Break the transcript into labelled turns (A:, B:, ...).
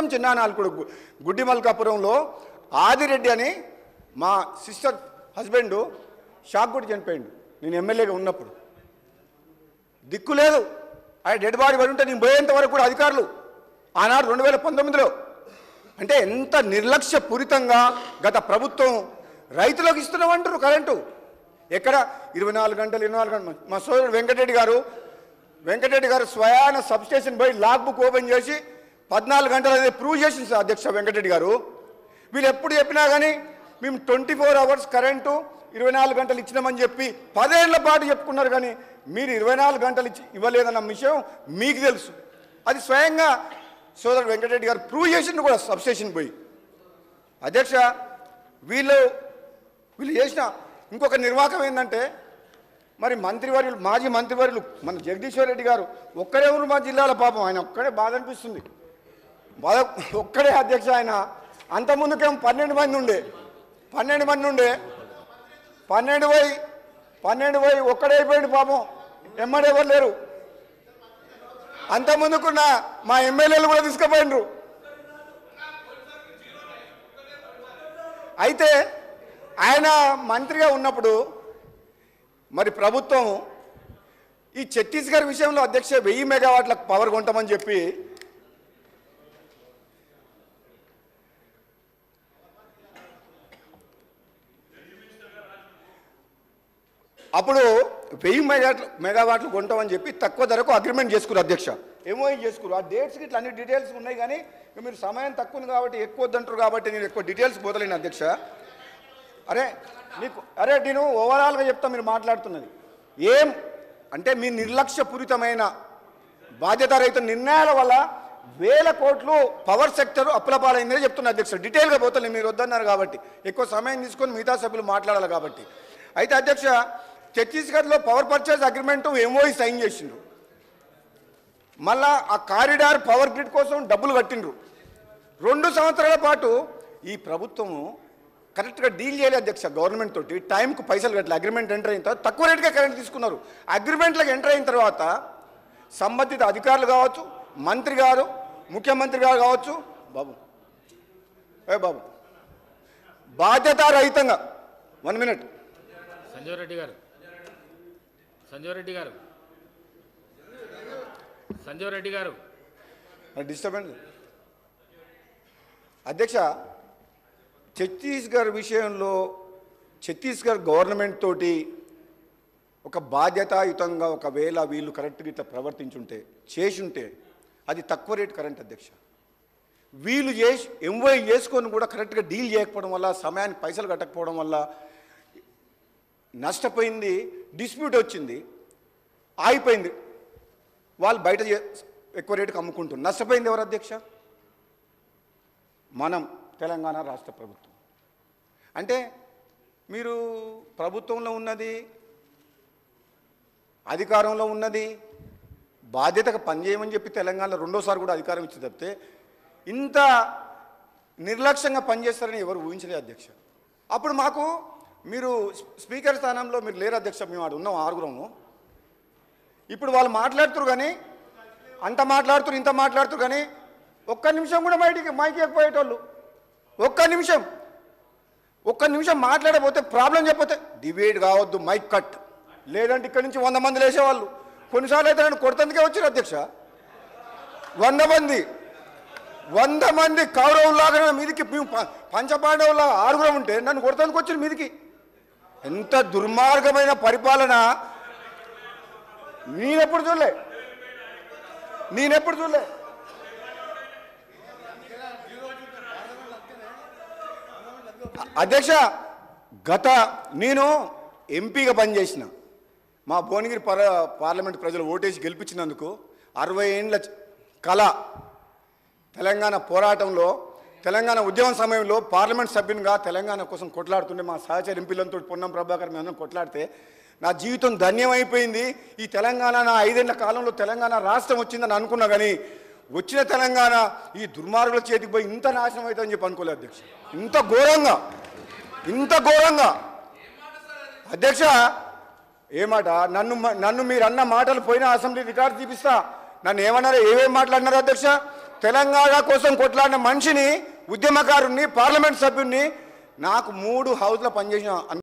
A: చిన్నానాల్కుడు గు- గుడ్డి మల్కాపురంలో ఆదిరెడ్డి అని మా సిస్టర్ హస్బెండ్ షాక్ కొట్టి చనిపోయిండు నేను ఎమ్మెల్యేగా ఉన్నప్పుడు దిక్కు లేదు ఆయన డెడ్ బాడీ పడి ఉంటే నేను పోయేంత వరకు కూడా అధికారులు ఆనాడు రెండు వేల పంతొమ్మిదిలో అంటే ఎంత నిర్లక్ష్య పూరితంగా గత ప్రభుత్వం రైతులకు ఇస్తున్నామంటారు కరెంటు ఎక్కడ ఇరవై నాలుగు గంటలు ఇరవై నాలుగు గంటలు మా సోదరుడు వెంకటరెడ్డి గారు వెంకటరెడ్డి గారు స్వయాన సబ్ స్టేషన్ పోయి లాగ్ బుక్ ఓపెన్ చేసి పద్నాలుగు గంటలు అనేది ప్రూవ్ చేసింది సార్ అధ్యక్ష వెంకటరెడ్డి గారు వీళ్ళు ఎప్పుడు చెప్పినా కానీ మేము ట్వంటీ ఫోర్ అవర్స్ కరెంటు ఇరవై నాలుగు గంటలు ఇచ్చినామని చెప్పి పదేళ్ల పాటు చెప్పుకున్నారు కానీ మీరు ఇరవై నాలుగు గంటలు ఇచ్చి ఇవ్వలేదన్న విషయం మీకు తెలుసు అది స్వయంగా సోదరుడు వెంకటరెడ్డి గారు ప్రూవ్ చేసిండు కూడా సబ్ స్టేషన్ పోయి అధ్యక్ష వీళ్ళు వీళ్ళు చేసిన ఇంకొక నిర్వాహకం ఏంటంటే మరి మంత్రివర్యులు మాజీ మంత్రివర్యులు మన జగదీశ్వర్ రెడ్డి గారు ఒక్కడే ఉన్నారు మా జిల్లాలో పాపం ఆయన ఒక్కడే బాధ అనిపిస్తుంది బాధ ఒక్కడే అధ్యక్ష ఆయన అంత ముందుకేమో పన్నెండు మంది ఉండే పన్నెండు మంది ఉండే పన్నెండు పోయి పన్నెండు పోయి ఒక్కడే అయిపోయింది పాపం ఎమ్మడి ఎవరు లేరు అంత ముందుకున్న మా ఎమ్మెల్యేలు కూడా తీసుకుపోయినరు అయితే ఆయన మంత్రిగా ఉన్నప్పుడు మరి ప్రభుత్వం ఈ ఛత్తీస్గఢ్ విషయంలో అధ్యక్ష వెయ్యి మెగావాట్లకు పవర్ కొంటామని చెప్పి అప్పుడు వెయ్యి మెగాట్లు మెగావాట్లు కొంటామని చెప్పి తక్కువ ధరకు అగ్రిమెంట్ చేసుకున్నారు అధ్యక్ష ఏమో చేసుకున్నారు ఆ డేట్స్కి ఇట్లా అన్ని డీటెయిల్స్ ఉన్నాయి కానీ ఇక మీరు సమయం తక్కువ ఉంది కాబట్టి ఎక్కువ వద్దంటారు కాబట్టి నేను ఎక్కువ డీటెయిల్స్ పోతలేను అధ్యక్ష అరే నీకు అరే నేను ఓవరాల్గా చెప్తా మీరు మాట్లాడుతున్నది ఏం అంటే మీ నిర్లక్ష్యపూరితమైన బాధ్యత రహిత నిర్ణయాల వల్ల వేల కోట్లు పవర్ సెక్టర్ అప్పుల పాలైందని చెప్తున్నా అధ్యక్ష డీటెయిల్గా పోతలే మీరు వద్దన్నారు కాబట్టి ఎక్కువ సమయం తీసుకొని మిగతా సభ్యులు మాట్లాడాలి కాబట్టి అయితే అధ్యక్ష ఛత్తీస్గఢ్లో power purchase agreement MOE sign చేసిండ్రు మళ్ళా ఆ కారిడార్ పవర్ గ్రిడ్ కోసం డబ్బులు కట్టిండ్రు రెండు సంవత్సరాల పాటు ఈ ప్రభుత్వము కరెక్ట్గా డీల్ చేయలేదు అధ్యక్ష గవర్నమెంట్ తోటి టైంకు పైసలు కట్టలే అగ్రిమెంట్ ఎంటర్ అయిన తర్వాత తక్కువ రేటుగా కరెంట్ తీసుకున్నారు అగ్రిమెంట్లకు ఎంటర్ అయిన తర్వాత సంబంధిత అధికారులు కావచ్చు మంత్రి గారు ముఖ్యమంత్రి గారు కావచ్చు బాబు ఏ బాబు బాధ్యతారహితంగా వన్ మినిట్
B: సంజీవ్ రెడ్డి గారు సంజీవ్ రెడ్డి గారు సంజీవ్ రెడ్డి గారు
A: డిస్టర్బెన్స్ అధ్యక్ష ఛత్తీస్గఢ్ విషయంలో ఛత్తీస్గఢ్ గవర్నమెంట్ తోటి ఒక బాధ్యతాయుతంగా ఒకవేళ వీళ్ళు కరెక్ట్గా ఇట్లా ప్రవర్తించుంటే చేసుంటే అది తక్కువ రేటు కరెంట్ అధ్యక్ష వీళ్ళు చేసి ఎంఓఐ చేసుకొని కూడా కరెక్ట్గా డీల్ చేయకపోవడం వల్ల సమయానికి పైసలు కట్టకపోవడం వల్ల నష్టపోయింది డిస్ప్యూట్ వచ్చింది ఆగిపోయింది వాళ్ళు బయట చే- ఎక్కువ రేటుకి అమ్ముకుంటున్నారు నష్టపోయింది ఎవరు అధ్యక్ష మనం తెలంగాణ రాష్ట్ర ప్రభుత్వం అంటే మీరు ప్రభుత్వంలో ఉన్నది అధికారంలో ఉన్నది బాధ్యతగా పనిచేయమని చెప్పి తెలంగాణలో రెండోసారి కూడా అధికారం ఇచ్చి తప్పితే ఇంత నిర్లక్ష్యంగా పనిచేస్తారని ఎవరు ఊహించలేదు అధ్యక్ష అప్పుడు మాకు మీరు స్పీకర్ స్థానంలో మీరు లేరు అధ్యక్ష మేము ఆడు ఉన్నాం ఆరుగురము ఇప్పుడు వాళ్ళు మాట్లాడుతురు కానీ అంత మాట్లాడుతురు ఇంత మాట్లాడుతురు కానీ ఒక్క నిమిషం కూడా బయటికి మైకి ఎక్కిపోయేటోళ్ళు ఒక్క నిమిషం ఒక్క నిమిషం మాట్లాడకపోతే ప్రాబ్లం చెప్పతే డిబేట్ కావద్దు మైక్ కట్ లేదంటే ఇక్కడి నుంచి వంద మంది లేచేవాళ్ళు కొన్నిసార్లు అయితే నన్ను కొడుతందుకే వచ్చారు అధ్యక్ష వంద మంది వంద మంది కౌరవులాగా నా మీదికి మేము ప- పంచపాండవులా ఆరుగురం ఉంటే నన్ను కొడతానికి వచ్చారు మీదికి ఎంత దుర్మార్గమైన పరిపాలన నేనెప్పుడు చూడలే నేనెప్పుడు చూడలే అధ్యక్ష గత నేను ఎంపీగా పనిచేసిన మా భువనగిరి పర పార్లమెంట్ ప్రజలు ఓటేసి గెలిపించినందుకు అరవై ఏండ్ల కళ తెలంగాణ పోరాటంలో తెలంగాణ ఉద్యమం సమయంలో పార్లమెంట్ సభ్యునిగా తెలంగాణ కోసం కొట్లాడుతుంటే మా సహచర ఎంపీలతో పొన్నం ప్రభాకర్ మేము అందరం కొట్లాడితే నా జీవితం ధన్యమైపోయింది ఈ తెలంగాణ నా ఐదేళ్ల కాలంలో తెలంగాణ రాష్ట్రం వచ్చిందని అనుకున్నా కానీ వచ్చిన తెలంగాణ ఈ దుర్మార్గుల చేతికి పోయి ఇంత నాశనం అవుతుందని చెప్పి అనుకోలేదు అధ్యక్ష ఇంత ఘోరంగా ఇంత ఘోరంగా అధ్యక్ష ఏమాట నన్ను మ- నన్ను మీరు అన్న మాటలు పోయిన అసెంబ్లీ రికార్డు చూపిస్తా నన్ను ఏమన్నారో ఏమేమి మాట్లాడినారు అధ్యక్ష తెలంగాణ కోసం కొట్లాడిన మనిషిని ఉద్యమకారుణ్ణి పార్లమెంట్ సభ్యుణ్ణి నాకు మూడు హౌస్లో పనిచేసిన